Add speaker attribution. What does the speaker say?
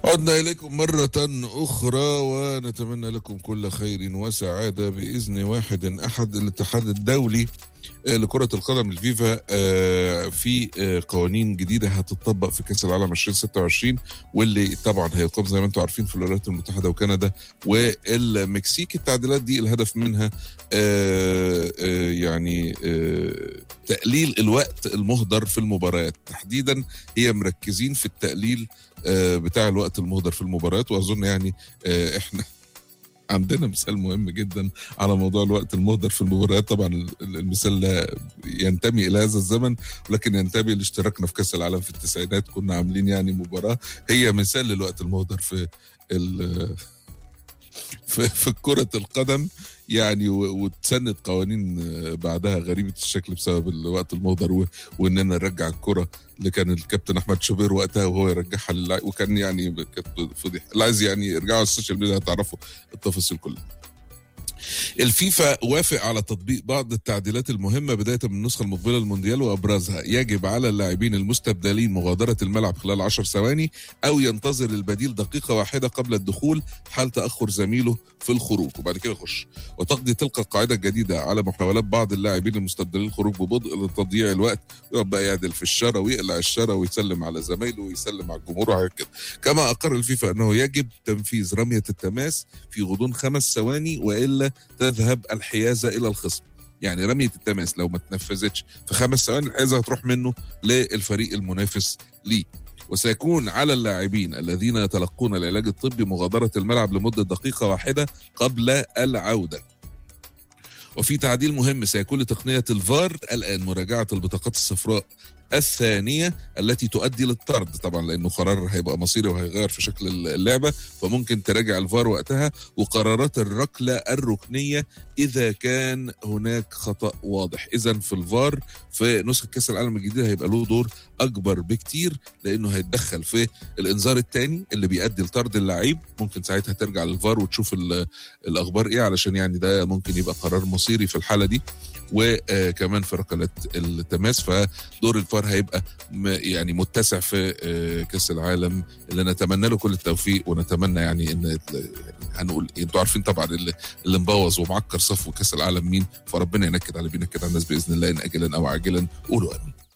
Speaker 1: عدنا إليكم مرة أخرى ونتمنى لكم كل خير وسعادة بإذن واحد أحد الاتحاد الدولي آه، لكرة القدم الفيفا آه، في آه، قوانين جديدة هتطبق في كأس العالم 2026 واللي طبعا هيقام زي ما انتم عارفين في الولايات المتحدة وكندا والمكسيك التعديلات دي الهدف منها آه، آه، يعني آه، تقليل الوقت المهدر في المباريات تحديدا هي مركزين في التقليل آه، بتاع الوقت المهدر في المباريات واظن يعني آه، احنا عندنا مثال مهم جدا على موضوع الوقت المهدر في المباريات طبعا ال- المثال لا ينتمي الى هذا الزمن ولكن ينتمي لاشتراكنا في كاس العالم في التسعينات كنا عاملين يعني مباراه هي مثال للوقت المهدر في ال- في, في كرة القدم يعني و- وتسند قوانين آه، بعدها غريبة الشكل بسبب الوقت المهدر و- واننا نرجع الكرة اللي كان الكابتن احمد شوبير وقتها وهو يرجعها للعيب وكان يعني كانت فضيحة اللي عايز يعني يرجعوا على السوشيال ميديا هتعرفوا التفاصيل كلها الفيفا وافق على تطبيق بعض التعديلات المهمة بداية من النسخة المقبلة للمونديال وأبرزها يجب على اللاعبين المستبدلين مغادرة الملعب خلال 10 ثواني أو ينتظر البديل دقيقة واحدة قبل الدخول حال تأخر زميله في الخروج وبعد كده يخش وتقضي تلك القاعدة الجديدة على محاولات بعض اللاعبين المستبدلين الخروج ببطء لتضييع الوقت يقعد بقى يعدل في الشارع ويقلع الشارع ويسلم على زمايله ويسلم على الجمهور وحاجات كده كما أقر الفيفا أنه يجب تنفيذ رمية التماس في غضون خمس ثواني وإلا تذهب الحيازه الى الخصم يعني رميه التماس لو ما تنفذتش في خمس ثواني الحيازه هتروح منه للفريق المنافس ليه وسيكون على اللاعبين الذين يتلقون العلاج الطبي مغادره الملعب لمده دقيقه واحده قبل العوده وفي تعديل مهم سيكون لتقنيه الفار الان مراجعه البطاقات الصفراء الثانيه التي تؤدي للطرد طبعا لانه قرار هيبقى مصيري وهيغير في شكل اللعبه فممكن تراجع الفار وقتها وقرارات الركله الركنيه اذا كان هناك خطا واضح اذا في الفار في نسخه كاس العالم الجديده هيبقى له دور اكبر بكتير لانه هيتدخل في الانذار الثاني اللي بيؤدي لطرد اللعيب ممكن ساعتها ترجع للفار وتشوف ال- الاخبار ايه علشان يعني ده ممكن يبقى قرار مصيري في الحاله دي وكمان في ركلات التماس فدور الفار هيبقى م- يعني متسع في آه، كاس العالم اللي نتمنى له كل التوفيق ونتمنى يعني ان يعني هنقول إيه، انتوا عارفين طبعا اللي, اللي مبوظ ومعكر صفو كاس العالم مين فربنا ينكد على بينكد على الناس باذن الله ان اجلا او عاجلا قولوا امين